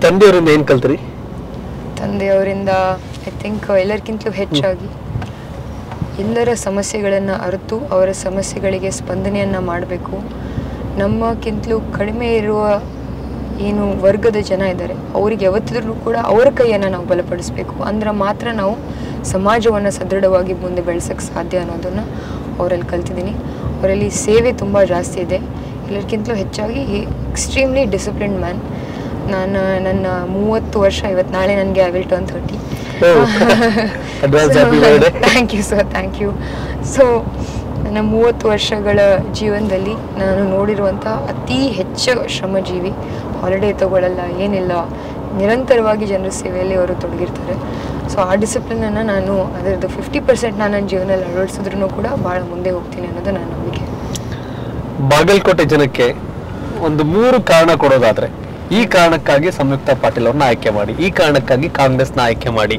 ತಂದೆಯವರಿಂದ ಏನ್ ಕಲ್ತ್ರಿ ತಂದೆಯವರಿಂದ I think ಎಲ್ಲರಿಗಿಂತಲೂ ಹೆಚ್ಚಾಗಿ ಎಲ್ಲರ ಸಮಸ್ಯೆಗಳನ್ನು ಅರಿತು ಅವರ ಸಮಸ್ಯೆಗಳಿಗೆ ಸ್ಪಂದನೆಯನ್ನು ಮಾಡಬೇಕು ನಮ್ಮಕ್ಕಿಂತಲೂ ಕಡಿಮೆ ಇರುವ ಏನು ವರ್ಗದ ಜನ ಇದ್ದಾರೆ ಅವರಿಗೆ ಯಾವತ್ತಿದ್ರೂ ಕೂಡ ಅವರ ಕೈಯನ್ನು ನಾವು ಬಲಪಡಿಸಬೇಕು ಅಂದ್ರೆ ಮಾತ್ರ ನಾವು ಸಮಾಜವನ್ನು ಸದೃಢವಾಗಿ ಮುಂದೆ ಬೆಳೆಸೋಕ್ಕೆ ಸಾಧ್ಯ ಅನ್ನೋದನ್ನು ಅವರಲ್ಲಿ ಕಲ್ತಿದ್ದೀನಿ ಅವರಲ್ಲಿ ಸೇವೆ ತುಂಬ ಜಾಸ್ತಿ ಇದೆ ಎಲ್ಲರಿಗಿಂತಲೂ ಹೆಚ್ಚಾಗಿ ಎಕ್ಸ್ಟ್ರೀಮ್ಲಿ ಡಿಸಿಪ್ಲಿನ್ಡ್ ಮ್ಯಾನ್ ನಾನು ನನ್ನ ಮೂವತ್ತು ವರ್ಷ ಇವತ್ತು ನಾಳೆ ನನಗೆ I will turn thirty advance happy birthday thank you sir thank you so ನನ್ನ ಮೂವತ್ತು ವರ್ಷಗಳ ಜೀವನದಲ್ಲಿ ನಾನು ನೋಡಿರುವಂಥ ಅತಿ ಹೆಚ್ಚು ಶ್ರಮಜೀವಿ ಹಾಲಿಡೇ ತಗೊಳ್ಳಲ್ಲ ಏನಿಲ್ಲ ನಿರಂತರವಾಗಿ ಜನರ ಸೇವೆಯಲ್ಲಿ ಅವರು ತೊಡಗಿರ್ತಾರೆ ಸೊ ಆ ಡಿಸಿಪ್ಲಿನನ್ನು ನಾನು ಅದರದ್ದು ಫಿಫ್ಟಿ ಪರ್ಸೆಂಟ್ ನಾನು ನನ್ನ ಜೀವನದಲ್ಲಿ ಅಳವಡಿಸಿದ್ರೂ ಕೂಡ ಭಾಳ ಮುಂದೆ ಹೋಗ್ತೀನಿ ಅನ್ನೋದು ನನ್ನ ನಂಬಿಕೆ ಬಾಗಲಕೋಟೆ ಜನಕ್ಕೆ ಒಂದು ಮೂರು ಕಾರಣ ಕೊಡೋದಾದ್ರೆ ಈ ಕಾರಣಕ್ಕಾಗಿ ಸಂಯುಕ್ತ ಪಾಟೀಲ್ ಅವ್ರನ್ನ ಆಯ್ಕೆ ಮಾಡಿ ಈ ಕಾರಣಕ್ಕಾಗಿ ಕಾಂಗ್ರೆಸ್ನ ಆಯ್ಕೆ ಮಾಡಿ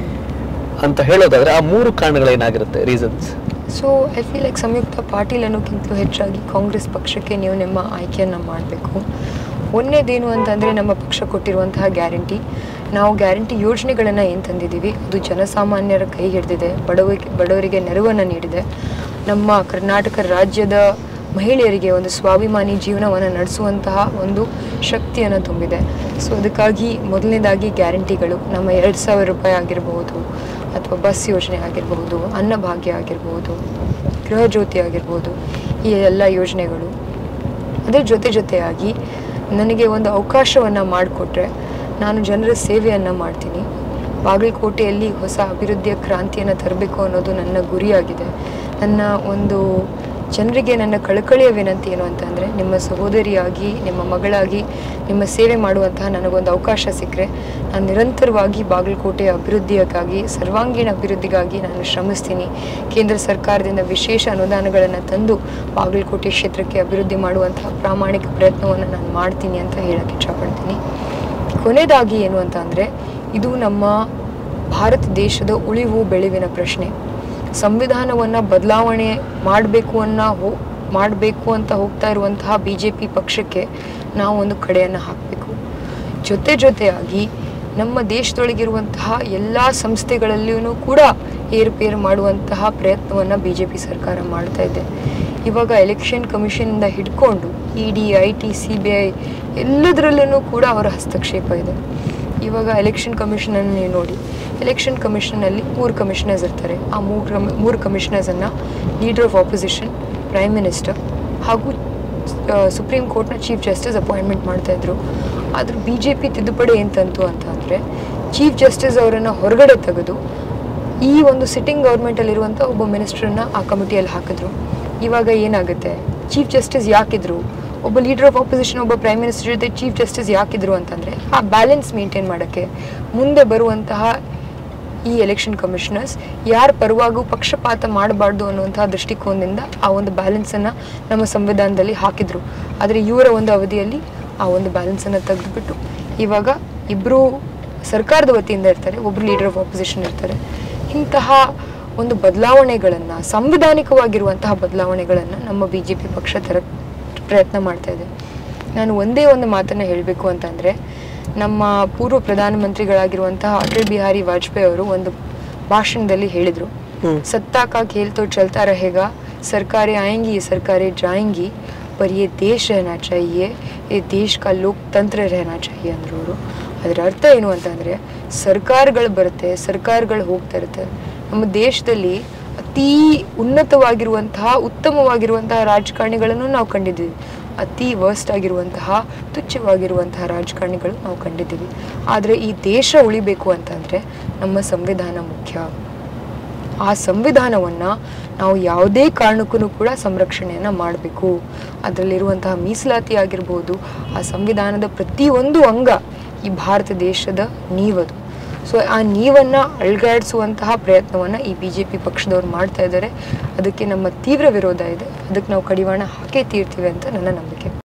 ಅಂತ ಹೇಳೋದಾದ್ರೆ ಆ ಮೂರು ಕಾರಣಗಳೇನಾಗಿರುತ್ತೆ reasons so I feel like Samyukta Patil ಅನ್ನೋಕ್ಕಿಂತಲೂ ಹೆಚ್ಚಾಗಿ ಕಾಂಗ್ರೆಸ್ ಪಕ್ಷಕ್ಕೆ ನೀವು ನಿಮ್ಮ ಆಯ್ಕೆಯನ್ನು ಮಾಡಬೇಕು ಒಂದನೇದೇನು ಅಂತಂದರೆ ನಮ್ಮ ಪಕ್ಷ ಕೊಟ್ಟಿರುವಂತಹ ಗ್ಯಾರಂಟಿ ನಾವು ಗ್ಯಾರಂಟಿ ಯೋಜನೆಗಳನ್ನು ಏನು ತಂದಿದ್ದೀವಿ ಅದು ಜನಸಾಮಾನ್ಯರ ಕೈ ಹಿಡಿದಿದೆ ಬಡವರಿಗೆ ಬಡವರಿಗೆ ನೆರವನ್ನು ನೀಡಿದೆ ನಮ್ಮ ಕರ್ನಾಟಕ ರಾಜ್ಯದ ಮಹಿಳೆಯರಿಗೆ ಒಂದು ಸ್ವಾಭಿಮಾನಿ ಜೀವನವನ್ನು ನಡೆಸುವಂತಹ ಒಂದು ಶಕ್ತಿಯನ್ನು ತುಂಬಿದೆ ಸೊ ಅದಕ್ಕಾಗಿ ಮೊದಲನೇದಾಗಿ ಗ್ಯಾರಂಟಿಗಳು ನಮ್ಮ ಎರಡು ಸಾವಿರ ರೂಪಾಯಿ ಆಗಿರಬಹುದು ಅಥವಾ ಬಸ್ ಯೋಜನೆ ಆಗಿರಬಹುದು ಅನ್ನಭಾಗ್ಯ ಆಗಿರಬಹುದು ಗೃಹ ಜ್ಯೋತಿ ಆಗಿರ್ಬೋದು ಈ ಎಲ್ಲ ಯೋಜನೆಗಳು ಅದರ ಜೊತೆ ಜೊತೆಯಾಗಿ ನನಗೆ ಒಂದು ಅವಕಾಶವನ್ನು ಮಾಡಿಕೊಟ್ರೆ ನಾನು ಜನರ ಸೇವೆಯನ್ನು ಮಾಡ್ತೀನಿ ಬಾಗಲಕೋಟೆಯಲ್ಲಿ ಹೊಸ ಅಭಿವೃದ್ಧಿಯ ಕ್ರಾಂತಿಯನ್ನು ತರಬೇಕು ಅನ್ನೋದು ನನ್ನ ಗುರಿಯಾಗಿದೆ ನನ್ನ ಒಂದು ಜನರಿಗೆ ನನ್ನ ಕಳಕಳಿಯ ವಿನಂತಿ ಏನು ಅಂತಂದರೆ ನಿಮ್ಮ ಸಹೋದರಿಯಾಗಿ ನಿಮ್ಮ ಮಗಳಾಗಿ ನಿಮ್ಮ ಸೇವೆ ಮಾಡುವಂತಹ ನನಗೊಂದು ಅವಕಾಶ ಸಿಕ್ಕರೆ ನಾನು ನಿರಂತರವಾಗಿ ಬಾಗಲಕೋಟೆಯ ಅಭಿವೃದ್ಧಿಯಕ್ಕಾಗಿ ಸರ್ವಾಂಗೀಣ ಅಭಿವೃದ್ಧಿಗಾಗಿ ನಾನು ಶ್ರಮಿಸ್ತೀನಿ ಕೇಂದ್ರ ಸರ್ಕಾರದಿಂದ ವಿಶೇಷ ಅನುದಾನಗಳನ್ನು ತಂದು ಬಾಗಲಕೋಟೆ ಕ್ಷೇತ್ರಕ್ಕೆ ಅಭಿವೃದ್ಧಿ ಮಾಡುವಂತಹ ಪ್ರಾಮಾಣಿಕ ಪ್ರಯತ್ನವನ್ನು ನಾನು ಮಾಡ್ತೀನಿ ಅಂತ ಹೇಳಕ್ಕೆ ಇಷ್ಟಪಡ್ತೀನಿ ಕೊನೆಯದಾಗಿ ಏನು ಅಂತ ಅಂದರೆ ಇದು ನಮ್ಮ ಭಾರತ ದೇಶದ ಉಳಿವು ಬೆಳೆವಿನ ಪ್ರಶ್ನೆ ಸಂವಿಧಾನವನ್ನು ಬದಲಾವಣೆ ಮಾಡಬೇಕು ಅನ್ನೋ ಹೋ ಮಾಡಬೇಕು ಅಂತ ಹೋಗ್ತಾ ಇರುವಂತಹ ಬಿ ಜೆ ಪಿ ಪಕ್ಷಕ್ಕೆ ನಾವು ಒಂದು ಕಡೆಯನ್ನು ಹಾಕಬೇಕು ಜೊತೆ ಜೊತೆಯಾಗಿ ನಮ್ಮ ದೇಶದೊಳಗಿರುವಂತಹ ಎಲ್ಲ ಸಂಸ್ಥೆಗಳಲ್ಲಿಯೂ ಕೂಡ ಏರುಪೇರು ಮಾಡುವಂತಹ ಪ್ರಯತ್ನವನ್ನು ಬಿ ಜೆ ಪಿ ಸರ್ಕಾರ ಮಾಡ್ತಾ ಇದೆ ಇವಾಗ ಎಲೆಕ್ಷನ್ ಕಮಿಷನಿಂದ ಹಿಡ್ಕೊಂಡು E D I T C B I ಎಲ್ಲದರಲ್ಲೂ ಕೂಡ ಅವರ ಹಸ್ತಕ್ಷೇಪ ಇದೆ ಇವಾಗ ಎಲೆಕ್ಷನ್ ಕಮಿಷನನ್ನು ನೀವು ನೋಡಿ ಎಲೆಕ್ಷನ್ ಕಮಿಷನಲ್ಲಿ ಮೂರು ಕಮಿಷನರ್ಸ್ ಇರ್ತಾರೆ ಆ ಮೂರು ಮೂರು ಕಮಿಷನರ್ಸನ್ನು leader of opposition prime minister ಹಾಗೂ ಸುಪ್ರೀಂ ಕೋರ್ಟ್ನ ಚೀಫ್ ಜಸ್ಟಿಸ್ ಅಪಾಯಿಂಟ್ಮೆಂಟ್ ಮಾಡ್ತಾಯಿದ್ರು ಆದ್ರೆ ಬಿ ಜೆ ಪಿ ತಿದ್ದುಪಡಿ ಏನು ತಂತು ಅಂತ ಅಂದರೆ ಚೀಫ್ ಜಸ್ಟಿಸ್ ಅವರನ್ನು ಹೊರಗಡೆ ತೆಗೆದು ಈ ಒಂದು ಸಿಟ್ಟಿಂಗ್ ಗೌರ್ಮೆಂಟಲ್ಲಿರುವಂಥ ಒಬ್ಬ ಮಿನಿಸ್ಟ್ರನ್ನ ಆ ಕಮಿಟಿಯಲ್ಲಿ ಹಾಕಿದ್ರು ಇವಾಗ ಏನಾಗುತ್ತೆ ಚೀಫ್ ಜಸ್ಟಿಸ್ ಯಾಕಿದ್ರು ಒಬ್ಬ ಲೀಡರ್ ಆಫ್ ಆಪೋಸಿಷನ್ ಒಬ್ಬ ಪ್ರೈಮ್ ಮಿನಿಸ್ಟರ್ ಜೊತೆ ಚೀಫ್ ಜಸ್ಟಿಸ್ ಯಾಕಿದ್ರು ಅಂತಂದರೆ ಆ ಬ್ಯಾಲೆನ್ಸ್ ಮೇಂಟೈನ್ ಮಾಡೋಕ್ಕೆ ಮುಂದೆ ಬರುವಂತಹ ಈ ಎಲೆಕ್ಷನ್ ಕಮಿಷನರ್ಸ್ ಯಾರ ಪರವಾಗೂ ಪಕ್ಷಪಾತ ಮಾಡಬಾರ್ದು ಅನ್ನುವಂತಹ ದೃಷ್ಟಿಕೋನದಿಂದ ಆ ಒಂದು ಬ್ಯಾಲೆನ್ಸನ್ನು ನಮ್ಮ ಸಂವಿಧಾನದಲ್ಲಿ ಹಾಕಿದ್ರು ಆದರೆ ಇವರ ಒಂದು ಅವಧಿಯಲ್ಲಿ ಆ ಒಂದು ಬ್ಯಾಲೆನ್ಸನ್ನು ತೆಗೆದುಬಿಟ್ಟು ಇವಾಗ ಇಬ್ಬರು ಸರ್ಕಾರದ ವತಿಯಿಂದ ಇರ್ತಾರೆ ಒಬ್ಬರು ಲೀಡರ್ ಆಫ್ ಆಪೋಸಿಷನ್ ಇರ್ತಾರೆ ಇಂತಹ ಒಂದು ಬದಲಾವಣೆಗಳನ್ನು ಸಂವಿಧಾನಿಕವಾಗಿರುವಂತಹ ಬದಲಾವಣೆಗಳನ್ನು ನಮ್ಮ ಬಿ ಜೆ ಪಿ ಪಕ್ಷ ತರ ಪ್ರಯತ್ನ ಮಾಡ್ತಾ ಇದೆ ನಾನು ಒಂದೇ ಒಂದು ಮಾತನ್ನು ಹೇಳಬೇಕು ಅಂತಂದರೆ ನಮ್ಮ ಪೂರ್ವ ಪ್ರಧಾನಮಂತ್ರಿಗಳಾಗಿರುವಂತಹ ಅಟಲ್ ಬಿಹಾರಿ ವಾಜಪೇಯಿ ಅವರು ಒಂದು ಭಾಷಣದಲ್ಲಿ ಹೇಳಿದರು सत्ता का खेल तो चलता रहेगा सरकारें आएंगी सरकारें जाएंगी पर ये देश रहना चाहिए ये देश का ಲೋಕತಂತ್ರ रहना चाहिए ಅಂದ್ರು ಅವರು ಅದರ ಅರ್ಥ ಏನು ಅಂತಂದರೆ ಸರ್ಕಾರಗಳು ಬರುತ್ತೆ ಸರ್ಕಾರಗಳು ಹೋಗ್ತಾ ಇರುತ್ತೆ ನಮ್ಮ ದೇಶದಲ್ಲಿ ಅತೀ ಉನ್ನತವಾಗಿರುವಂತಹ ಉತ್ತಮವಾಗಿರುವಂತಹ ರಾಜಕಾರಣಿಗಳನ್ನು ನಾವು ಕಂಡಿದ್ದೀವಿ ಅತಿ ವರ್ಸ್ಟ್ ಆಗಿರುವಂತಹ ತುಚ್ಛವಾಗಿರುವಂತಹ ರಾಜಕಾರಣಿಗಳು ನಾವು ಕಂಡಿದ್ದೀವಿ ಆದರೆ ಈ ದೇಶ ಉಳಿಬೇಕು ಅಂತಂದರೆ ನಮ್ಮ ಸಂವಿಧಾನ ಮುಖ್ಯ ಆ ಸಂವಿಧಾನವನ್ನು ನಾವು ಯಾವುದೇ ಕಾರಣಕ್ಕೂ ಕೂಡ ಸಂರಕ್ಷಣೆಯನ್ನು ಮಾಡಬೇಕು ಅದರಲ್ಲಿರುವಂತಹ ಮೀಸಲಾತಿ ಆಗಿರ್ಬೋದು ಆ ಸಂವಿಧಾನದ ಪ್ರತಿಯೊಂದು ಅಂಗ ಈ ಭಾರತ ದೇಶದ ನೀವದು ಸೊ ಆ ನೀವನ್ನು ಅಳ್ಗಾಡಿಸುವಂತಹ ಪ್ರಯತ್ನವನ್ನು ಈ ಬಿ ಜೆ ಪಿ ಪಕ್ಷದವ್ರು ಮಾಡ್ತಾ ಇದ್ದಾರೆ ಅದಕ್ಕೆ ನಮ್ಮ ತೀವ್ರ ವಿರೋಧ ಇದೆ ಅದಕ್ಕೆ ನಾವು ಕಡಿವಾಣ ಹಾಕೇ ತೀರ್ತೀವಿ ಅಂತ ನನ್ನ ನಂಬಿಕೆ